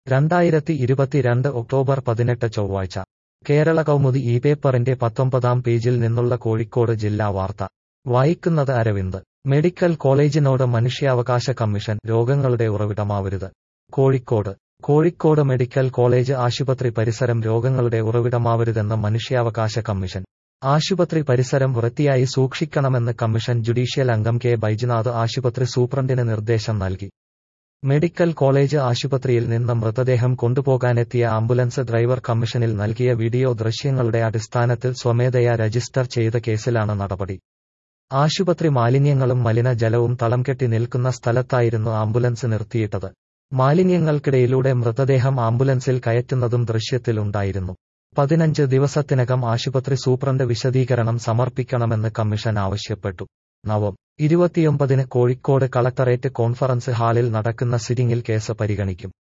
രണ്ടായിരത്തി ഇരുപത്തിരണ്ട് ഒക്ടോബർ പതിനെട്ട് ചൊവ്വാഴ്ച കേരള കൗമുദി ഈ പേപ്പറിന്റെ പത്തൊമ്പതാം പേജിൽ നിന്നുള്ള കോഴിക്കോട് ജില്ലാ വാർത്ത വായിക്കുന്നത് അരവിന്ദ് മെഡിക്കൽ കോളേജിനോട് മനുഷ്യാവകാശ കമ്മീഷൻ രോഗങ്ങളുടെ ഉറവിടമാവരുത് കോഴിക്കോട് കോഴിക്കോട് മെഡിക്കൽ കോളേജ് ആശുപത്രി പരിസരം രോഗങ്ങളുടെ ഉറവിടമാവരുതെന്ന് മനുഷ്യാവകാശ കമ്മീഷൻ ആശുപത്രി പരിസരം വൃത്തിയായി സൂക്ഷിക്കണമെന്ന് കമ്മീഷൻ ജുഡീഷ്യൽ അംഗം കെ ബൈജുനാഥ് ആശുപത്രി സൂപ്രണ്ടിന് നിർദ്ദേശം നൽകി മെഡിക്കൽ കോളേജ് ആശുപത്രിയിൽ നിന്ന് മൃതദേഹം കൊണ്ടുപോകാനെത്തിയ ആംബുലൻസ് ഡ്രൈവർ കമ്മീഷനിൽ നൽകിയ വീഡിയോ ദൃശ്യങ്ങളുടെ അടിസ്ഥാനത്തിൽ സ്വമേധയാ രജിസ്റ്റർ ചെയ്ത കേസിലാണ് നടപടി ആശുപത്രി മാലിന്യങ്ങളും മലിനജലവും തളംകെട്ടി നിൽക്കുന്ന സ്ഥലത്തായിരുന്നു ആംബുലൻസ് നിർത്തിയിട്ടത് മാലിന്യങ്ങൾക്കിടയിലൂടെ മൃതദേഹം ആംബുലൻസിൽ കയറ്റുന്നതും ദൃശ്യത്തിലുണ്ടായിരുന്നു പതിനഞ്ച് ദിവസത്തിനകം ആശുപത്രി സൂപ്രണ്ട് വിശദീകരണം സമർപ്പിക്കണമെന്ന് കമ്മീഷൻ ആവശ്യപ്പെട്ടു നവം ഇരുപത്തിയൊമ്പതിന് കോഴിക്കോട് കളക്ടറേറ്റ് കോൺഫറൻസ് ഹാളിൽ നടക്കുന്ന സിറ്റിംഗിൽ കേസ് പരിഗണിക്കും